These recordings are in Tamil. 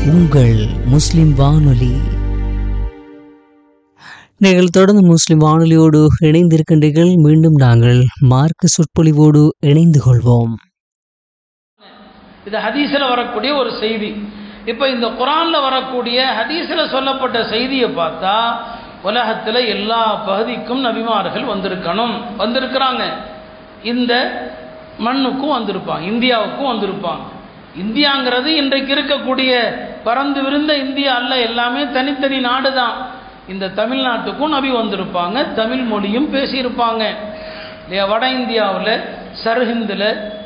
உங்கள் முஸ்லிம் வானொலி நீங்கள் தொடர்ந்து முஸ்லிம் வானொலியோடு இணைந்திருக்கின்றீர்கள் மீண்டும் நாங்கள் மார்க்க சொற்பொழிவோடு இணைந்து கொள்வோம் இது ஹதீஸில் வரக்கூடிய ஒரு செய்தி இப்போ இந்த குரானில் வரக்கூடிய ஹதீஸில் சொல்லப்பட்ட செய்தியை பார்த்தா உலகத்தில் எல்லா பகுதிக்கும் நபிமார்கள் வந்திருக்கணும் வந்திருக்கிறாங்க இந்த மண்ணுக்கும் வந்திருப்பாங்க இந்தியாவுக்கும் வந்திருப்பாங்க இந்தியாங்கிறது இன்றைக்கு இருக்கக்கூடிய பறந்து விருந்த இந்தியா அல்ல எல்லாமே தனித்தனி நாடு தான் இந்த தமிழ்நாட்டுக்கும் நபி வந்திருப்பாங்க தமிழ் மொழியும் பேசியிருப்பாங்க இல்லையா வட இந்தியாவில் சர்ஹிந்தில்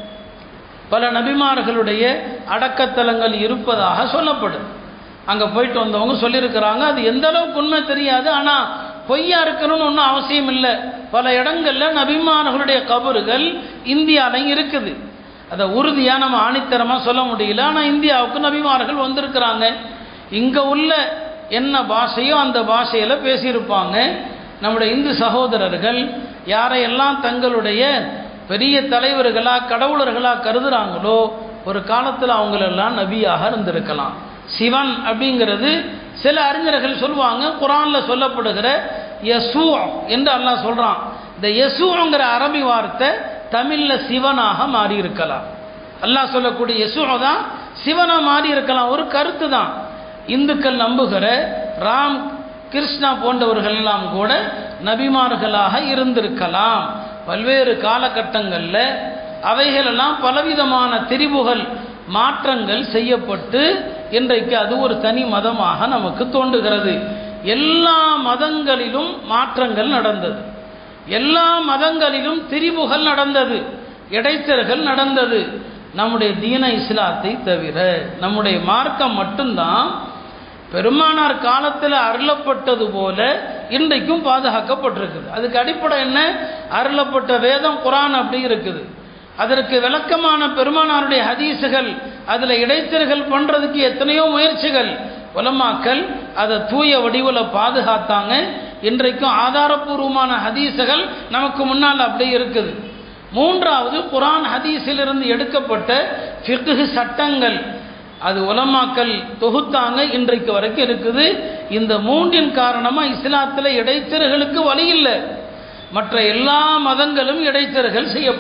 பல நபிமார்களுடைய அடக்கத்தலங்கள் இருப்பதாக சொல்லப்படுது அங்கே போயிட்டு வந்தவங்க சொல்லியிருக்கிறாங்க அது எந்த அளவுக்கு உண்மை தெரியாது ஆனால் பொய்யா இருக்கணும்னு ஒன்றும் அவசியம் இல்லை பல இடங்களில் நபிமார்களுடைய கபறுகள் இந்தியாவில் இருக்குது அதை உறுதியாக நம்ம ஆணித்தரமாக சொல்ல முடியல ஆனால் இந்தியாவுக்கு நபிமார்கள் வந்திருக்கிறாங்க இங்கே உள்ள என்ன பாஷையோ அந்த பாஷையில் பேசியிருப்பாங்க நம்முடைய இந்து சகோதரர்கள் யாரையெல்லாம் தங்களுடைய பெரிய தலைவர்களாக கடவுளர்களாக கருதுகிறாங்களோ ஒரு காலத்தில் அவங்களெல்லாம் நபியாக இருந்திருக்கலாம் சிவன் அப்படிங்கிறது சில அறிஞர்கள் சொல்லுவாங்க குரானில் சொல்லப்படுகிற யசூ என்று அல்லாஹ் சொல்கிறான் இந்த யசூங்கிற அரபி வார்த்தை தமிழில் சிவனாக மாறி இருக்கலாம் அல்லாஹ் சொல்லக்கூடிய யசூ தான் சிவனாக மாறி இருக்கலாம் ஒரு கருத்து தான் இந்துக்கள் நம்புகிற ராம் கிருஷ்ணா போன்றவர்கள் எல்லாம் கூட நபிமார்களாக இருந்திருக்கலாம் பல்வேறு காலகட்டங்களில் அவைகளெல்லாம் பலவிதமான திரிவுகள் மாற்றங்கள் செய்யப்பட்டு இன்றைக்கு அது ஒரு தனி மதமாக நமக்கு தோன்றுகிறது எல்லா மதங்களிலும் மாற்றங்கள் நடந்தது எல்லா மதங்களிலும் திரிவுகள் நடந்தது இடைத்தர்கள் நடந்தது நம்முடைய தீன இஸ்லாத்தை தவிர நம்முடைய மார்க்கம் மட்டும்தான் பெருமானார் காலத்தில் அருளப்பட்டது போல இன்றைக்கும் பாதுகாக்கப்பட்டிருக்குது அதுக்கு அடிப்படை என்ன அருளப்பட்ட வேதம் குரான் அப்படி இருக்குது அதற்கு விளக்கமான பெருமானாருடைய ஹதீஸுகள் அதில் இடைத்தர்கள் பண்ணுறதுக்கு எத்தனையோ முயற்சிகள் உலமாக்கள் அதை தூய வடிவில் பாதுகாத்தாங்க இன்றைக்கும் ஆதாரபூர்வமான ஹதீஸுகள் நமக்கு முன்னால் அப்படி இருக்குது மூன்றாவது குரான் ஹதீஸிலிருந்து எடுக்கப்பட்ட ஃபிக்கு சட்டங்கள் அது உலமாக்கல் தொகுத்தாங்க இன்றைக்கு வரைக்கும் இருக்குது இந்த மூன்றின் காரணமாக இஸ்லாத்தில் இடைத்தர்களுக்கு வழி இல்லை மற்ற எல்லா மதங்களும் இடைத்தர்கள் செய்ய